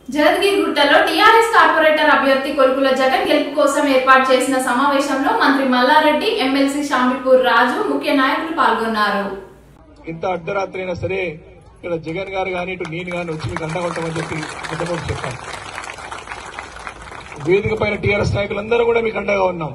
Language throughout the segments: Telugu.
జగద్గిరిగుట్టలో టీఆర్ఎస్ కార్పొరేటర్ అభ్యర్థి కొలుకుల జగన్ గెలుపు కోసం ఏర్పాటు చేసిన సమావేశంలో మంత్రి మల్లారెడ్డి ఎమ్మెల్సీ షాంబిపూర్ రాజు ముఖ్య నాయకులు పాల్గొన్నారు ఇంత అర్ధరాత్రి అయినా సరే ఇక్కడ జగన్ గారు కానీ ఇటు నేను కానీ వచ్చి మీకు అండగా ఉంటామని చెప్పి మొట్టమొదటి చెప్పాను వేదిక పైన టీఆర్ఎస్ నాయకులందరూ కూడా మీకు అండగా ఉన్నాం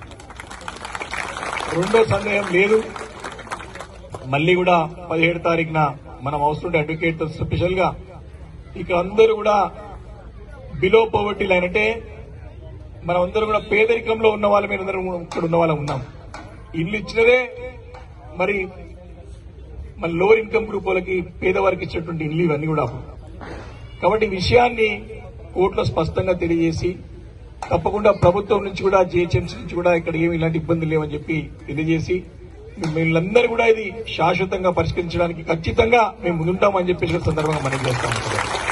రెండో సందేహం లేదు మళ్ళీ కూడా పదిహేడు తారీఖున మనం అవసరం అడ్వకేట్ స్పెషల్ గా ఇక్కడ అందరూ కూడా బిలో పోవర్టీ లైన్ అంటే మనం అందరూ కూడా పేదరికంలో ఉన్న వాళ్ళ మీద అందరం ఇక్కడ ఉన్న వాళ్ళం ఉన్నాం ఇల్లు ఇచ్చినదే మరి మన లోవర్ ఇన్కమ్ గ్రూప్ వాళ్ళకి పేదవారికి ఇచ్చేటువంటి ఇల్లు ఇవన్నీ కూడా కాబట్టి ఈ విషయాన్ని కోర్టులో స్పష్టంగా తెలియజేసి తప్పకుండా ప్రభుత్వం నుంచి కూడా జిహెచ్ఎంసీ నుంచి కూడా ఇక్కడ ఏమి ఇలాంటి ఇబ్బందులు లేవని చెప్పి తెలియజేసి వీళ్ళందరూ కూడా ఇది శాశ్వతంగా పరిష్కరించడానికి ఖచ్చితంగా మేము ముందుంటామని చెప్పేసి సందర్భంగా మనం చేస్తాం